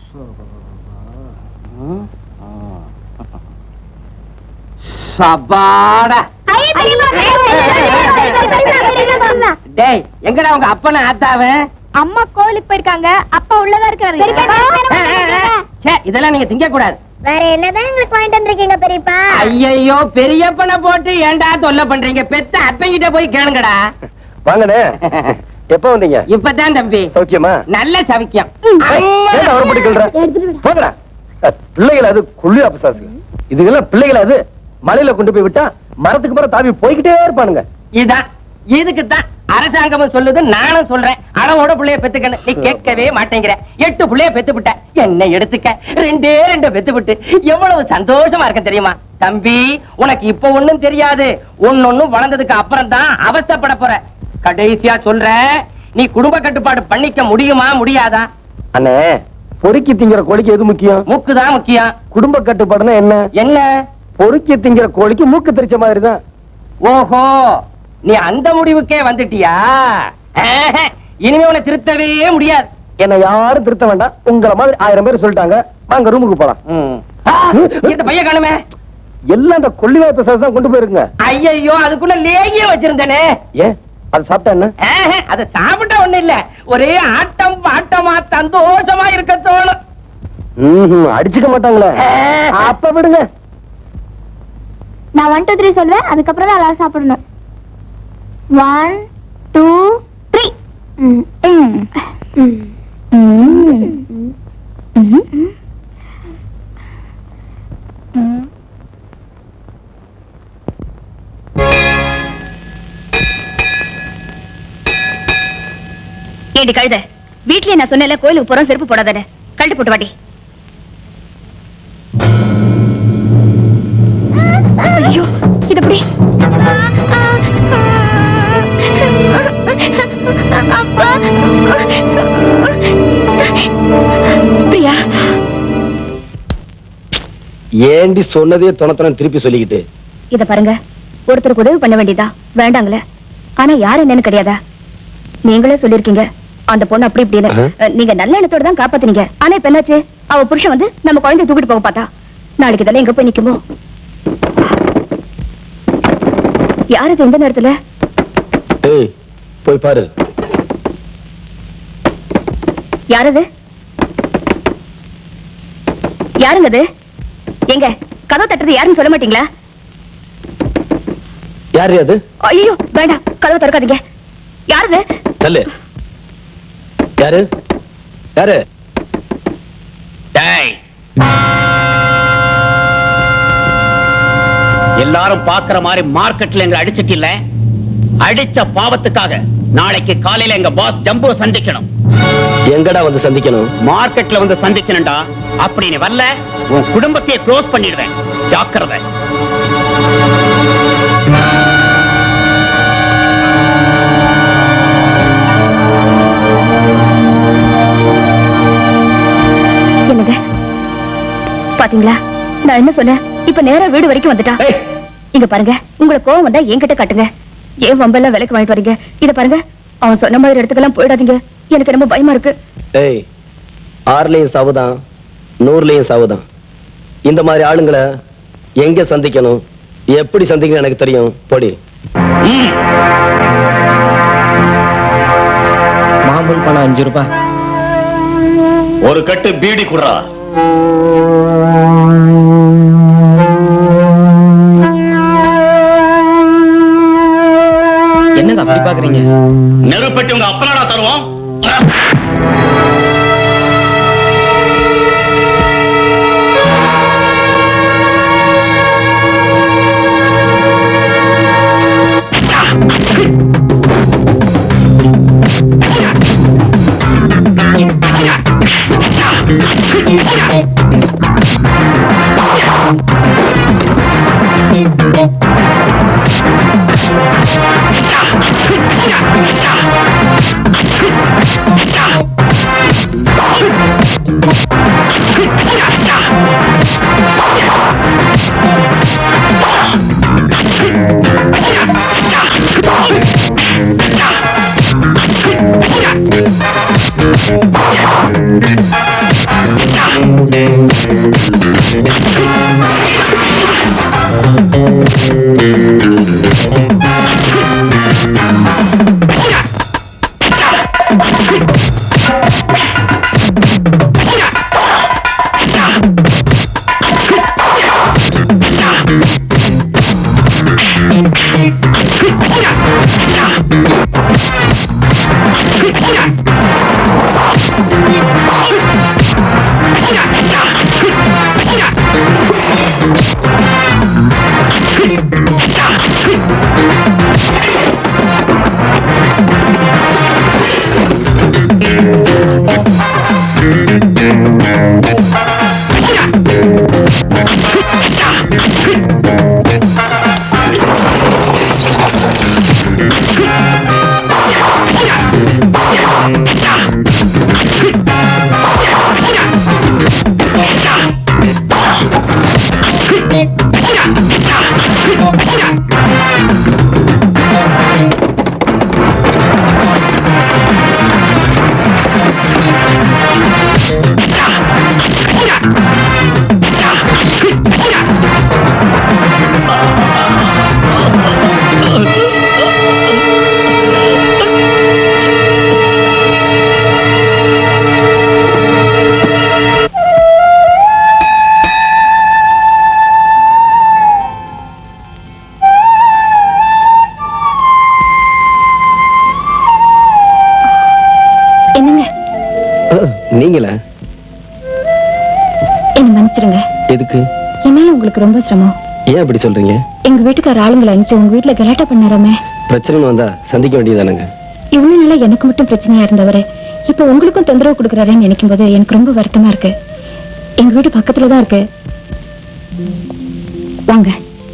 சபாடா டேய் எங்கடா உங்க அப்பன ஆத்தாவே அம்மா கோவிலுக்கு போயிருக்காங்க அப்பா உள்ளதா இருக்காரு சே இதெல்லாம் நீங்க திங்க கூடாது வேற என்னதான் எங்களுக்கு வாங்கிட்டு வந்திருக்கீங்க பெரியப்பா ஐயையோ பெரியப்பனை போட்டு ஏன்டா தொல்லை பண்றீங்க பெத்த அப்பங்கிட்ட போய் கேளுங்கடா வாங்கண்ணே எப்ப வந்தீங்க இப்பதான் தம்பி சௌக்கியமா நல்ல சவிக்கம் ஏன் அவரை போட்டு கிள்ற? போங்கடா அஹ், பிள்ளைகள் அது குள்ளி அபசாசுங்க இதுக்கெல்லாம் பிள்ளைகள் அது மலையில கொண்டு போய் விட்டா மரத்துக்கு மரம் தாவி போய்கிட்டே இருப்பானுங்க இதான் இதுக்கு தான் அரசாங்கமும் சொல்லுது நானும் சொல்றேன் அளவோட புள்ளைய பெத்துக்கணும் நீ கேட்கவே மாட்டேங்கிற எட்டு புள்ளைய பெத்து விட்ட என்ன எடுத்துக்க ரெண்டே ரெண்டு பெத்து விட்டு எவ்வளவு சந்தோஷமா இருக்க தெரியுமா தம்பி உனக்கு இப்ப ஒண்ணும் தெரியாது ஒன்னொன்னும் வளர்ந்ததுக்கு அப்புறம் தான் அவஸ்தைப்பட போற கடைசியா சொல்ற நீ குடும்ப கட்டுப்பாடு பண்ணிக்க முடியுமா முடியாதா அண்ணே பொறுக்கி திங்கிற கோழிக்கு எது முக்கியம் மூக்கு தான் முக்கியம் குடும்ப கட்டுப்பாடுனா என்ன என்ன பொறுக்கி திங்கிற கோழிக்கு மூக்கு தெரிச்ச மாதிரி தான் ஓஹோ நீ அந்த முடிவுக்கே வந்துட்டியா ஆஹா, இனிமே உன்னை திருத்தவே முடியாது என்ன யாரும் திருத்த வேண்டாம் உங்கள மாதிரி ஆயிரம் பேர் சொல்லிட்டாங்க வாங்க ரூமுக்கு போலாம் ஆ, இந்த பையன் காணுமே எல்லாம் அந்த கொள்ளிவாய் பிரசாதம் தான் கொண்டு போயிருங்க ஐயையோ அதுக்குள்ள லேகியம் வச்சிருந்தனே ஏன் அது சாப்பிட்டா என்ன ஆஹா, அத சாப்பிட்டா ஒண்ணு இல்ல ஒரே ஆட்டம் பாட்டமா சந்தோஷமா இருக்க தோணும் ம்ஹும், அடிச்சுக்க மாட்டாங்களே அப்ப விடுங்க நான் ஒன் டூ த்ரீ சொல்லுவேன் அதுக்கப்புறம் தான் எல்லாரும் சாப்பிடணும் ஒன் டூ த்ரீ ஏடி கழுத வீட்லயே நான் சொன்னேன்ல கோயிலுக்கு போறோம் செருப்பு போடாதே கழட்டி போட்டு வாடி ஐயோ இது எப்படி பிரியா ஏண்டி சொன்னதே தொண திருப்பி சொல்லிக்கிட்டு இத பாருங்க ஒருத்தருக்கு உதவி பண்ண வேண்டியதா வேண்டாங்களே ஆனா யார் என்னன்னு கிடையாதா நீங்களே சொல்லிருக்கீங்க அந்த பொண்ணு அப்படி இப்படின்னு ஆஹா. அஹ், நீங்க நல்ல எண்ணத்தோட தான் காப்பாத்துனீங்க ஆனா இப்ப என்னாச்சு அவ புருஷன் வந்து நம்ம குழந்தைய தூக்கிட்டு போக பார்த்தா நாளைக்கு இதெல்லாம் எங்க போய் நிக்குமோ யார் இது இந்த நேரத்துல ஏய் போய் பாரு யாரது யாருங்க அது எங்க கதவு தட்டுறது யாருன்னு சொல்ல மாட்டீங்களா யாரு அது ஐயோ வேண்டாம் கதவு திறக்காதீங்க யாருது தள்ளு யாரு யாரு டேய் எல்லாரும் பாக்குற மாதிரி மார்க்கெட்ல எங்க அடிச்சிட்டு இல்ல அடிச்ச பாவத்துக்காக நாளைக்கு காலையில எங்க பாஸ் ஜம்பு சந்திக்கணும் எங்கடா வந்து சந்திக்கணும் மார்க்கெட்ல வந்து சந்திக்கணும்டா அப்படி நீ வரல உன் குடும்பத்தையே க்ளோஸ் பண்ணிடுவேன் ஜாக்கிரதை என்னங்க பாத்தீங்களா நான் என்ன சொன்னேன் இப்ப நேரா வீடு வரைக்கும் வந்துட்டா ஏய், இங்க பாருங்க உங்களுக்கு கோவம் வந்தா என்கிட்ட காட்டுங்க ஏன் வம்பெல்லாம் விலைக்கு வாங்கிட்டு வரீங்க இத பாருங்க அவன் சொன்ன மாதிரி இடத்துக்கெல்லாம் போயிடாதீங்க எனக்கு ரொம்ப பயமா இருக்கு ஏய் ஆறுலயும் சாவுதான் நூறுலயும் சாவுதான் இந்த மாதிரி ஆளுங்களை எங்க சந்திக்கணும் எப்படி சந்திக்கணும் எனக்கு தெரியும் பொடி ம். மாமூல் பணம் அஞ்சு ரூபாய் ஒரு கட்டு பீடி குடுறா என்னங்க அப்படி பாக்குறீங்க நெருப்பட்டி உங்க அப்பனாடா தருவோம் Yeah. என்னங்க அஹ், நீங்களா என்ன மன்னிச்சிடுங்க எதுக்கு என்னால உங்களுக்கு ரொம்ப சிரமம் ஏன் அப்படி சொல்றீங்க எங்க வீட்டுக்கார ஆளுங்களை அனுப்பிச்சு உங்க வீட்டுல கலாட்டா பண்ணாராமே பிரச்சனைன்னு வந்தா சந்திக்க வேண்டியதானுங்க இவ்வளவு நாளா எனக்கு மட்டும் பிரச்சனையா இருந்தவரு இப்ப உங்களுக்கும் தொந்தரவு கொடுக்கறாருன்னு நினைக்கும் போது எனக்கு ரொம்ப வருத்தமா இருக்கு எங்க வீடு பக்கத்துல தான் இருக்கு வாங்க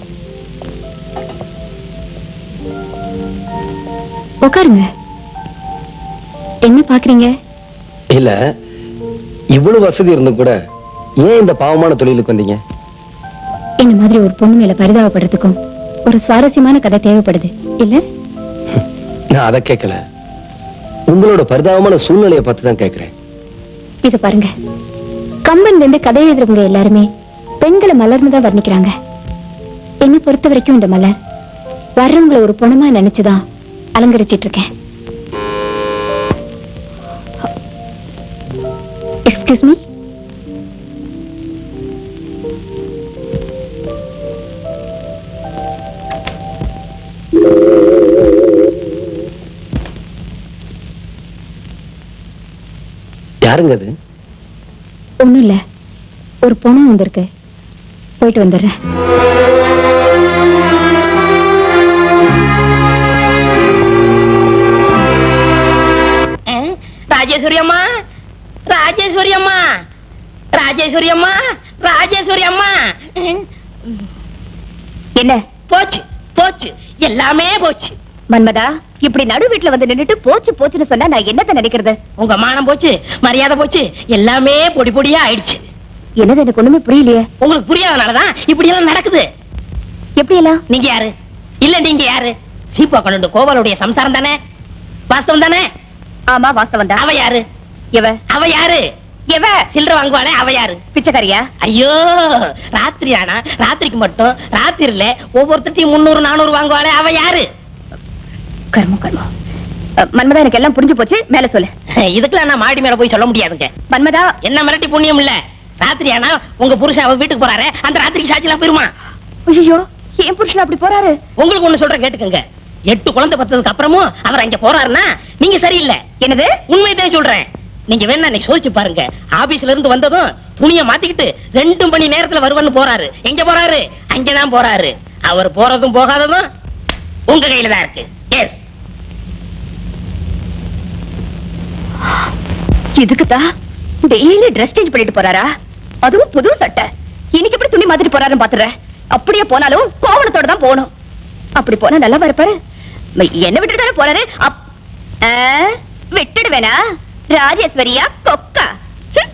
உட்காருங்க என்ன பாக்குறீங்க இல்ல இவ்வளவு வசதி இருந்தும் கூட ஏன் இந்த பாவமான தொழிலுக்கு வந்தீங்க இந்த மாதிரி ஒரு பொண்ணு மேல பரிதாபப்படுறதுக்கும் ஒரு சுவாரஸ்யமான கதை தேவைப்படுது இல்ல நான் அதை கேட்கல உங்களோட பரிதாபமான சூழ்நிலையை பார்த்து தான் கேட்கிறேன் இத பாருங்க கம்பன்ல இருந்து கதை எழுதுறவங்க எல்லாருமே பெண்களை மலர்னு தான் வர்ணிக்கிறாங்க என்னை பொறுத்த வரைக்கும் இந்த மலர் வர்றவங்களை ஒரு பொணமா நினைச்சுதான் அலங்கரிச்சிட்டு இருக்கேன் எக்ஸ்கியூஸ் மீ யாருங்க அது ஒண்ணும் இல்ல ஒரு பொணம் வந்திருக்கு போயிட்டு வந்துடுறேன் ராஜேஸ்வரி அம்மா ராஜேஸ்வரி அம்மா ராஜேஸ்வரி அம்மா ராஜேஸ்வரி அம்மா என்ன போச்சு போச்சு எல்லாமே போச்சு மன்மதா இப்படி நடு வீட்டுல வந்து நின்னுட்டு போச்சு போச்சுன்னு சொன்னா நான் என்னத்த நினைக்கிறது உங்க மானம் போச்சு மரியாதை போச்சு எல்லாமே பொடி பொடியா ஆயிடுச்சு என்னது எனக்கு ஒண்ணுமே புரியலையே உங்களுக்கு புரியாதனாலதான் இப்படி எல்லாம் நடக்குது எப்படி எல்லாம் நீங்க யாரு இல்ல நீங்க யாரு சீப்பா கொண்டு கோவலுடைய சம்சாரம் தானே வாஸ்தவம் தானே ஆமா வாஸ்தவம் தான் அவ யாரு இவ அவ யாரு எவ சில்லற வாங்குவாளே அவ யாரு பிச்சைக்காரியா ஐயோ ராத்திரி ஆனா ராத்திரிக்கு மட்டும் ராத்திரில ஒவ்வொருத்தையும் முன்னூறு நானூறு வாங்குவாளே அவ யாரு கர்மம் கர்மம் அ, மன்மதா எனக்கு எல்லாம் புரிஞ்சு போச்சு மேல சொல்லு இதுக்கெல்லாம் நான் மாடி மேல போய் சொல்ல முடியாதுங்க மன்மதா என்ன மிரட்டி புண்ணியம் இல்ல ராத்திரி ஆனா உங்க புருஷன் அவ வீட்டுக்கு போறாரு அந்த ராத்திரிக்கு சாட்சி எல்லாம் போயிருமா ஐயோ ஏன் புருஷன் அப்படி போறாரு உங்களுக்கு ஒண்ணு சொல்றேன் கேட்டுக்கங்க எட்டு குழந்தை பத்ததுக்கு அப்புறமும் அவர் அங்க போறாருன்னா நீங்க சரியில்லை என்னது உண்மையதான் சொல்றேன் நீங்க வேணா இன்னைக்கு சோதிச்சு பாருங்க ஆபீஸ்ல இருந்து வந்ததும் துணியை மாத்திக்கிட்டு ரெண்டு மணி நேரத்துல வருவன்னு போறாரு எங்க போறாரு அங்கதான் போறாரு அவர் போறதும் போகாததும் உங்க கையில தான் இருக்கு எஸ் இதுக்குதா டெய்லி ட்ரெஸ் சேஞ்ச் பண்ணிட்டு போறாரா அதுவும் புது சட்டை இன்னைக்கு எப்படி துணி மாத்திட்டு போறாருன்னு பாத்துறேன் அப்படியே போனாலும் கோவணத்தோட தான் போகணும் அப்படி போனா நல்லா இருப்பாரு ம- என்ன விட்டுட்டு தானே போறாரு அப்- ஆ, விட்டுடுவேனா ராஜேஸ்வரியா கொக்கா ஹம்.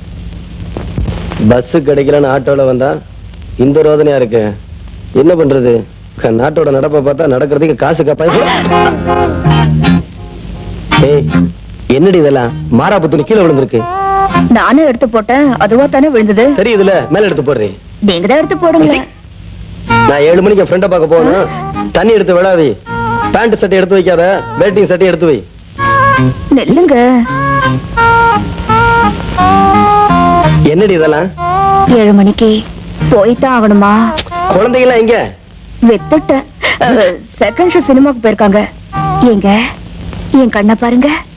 பஸ் கிடைக்கலன்னு ஆட்டோல வந்தா இந்த ரோதனையா இருக்கு என்ன பண்றது க- நாட்டோட நடப்பை பார்த்தா நடக்கிறதுக்கு காசு கப்பா ஏய் என்னடி இதெல்லாம் மாறாப்பு துணி கீழே விழுந்திருக்கு நானும் எடுத்து போட்டேன் அதுவா தானே விழுந்தது சரி இதுல மேல எடுத்து போடுறேன் நீங்க தான் எடுத்து போடுங்க நான் ஏழு மணிக்கு ஃப்ரெண்ட பார்க்க போகணும் தண்ணி எடுத்து விடாவி பேண்ட் சட்டை எடுத்து வைக்காத வேட்டிங் சட்டை எடுத்து வை நெல்லுங்க என்னடி இதெல்லாம் ஏழு மணிக்கு போய்தான் ஆகணுமா குழந்தைங்களாம் எங்க வித்துட்டேன் செகண்ட் ஷோ சினிமாக்கு போயிருக்காங்க எங்க என் கண்ணை பாருங்க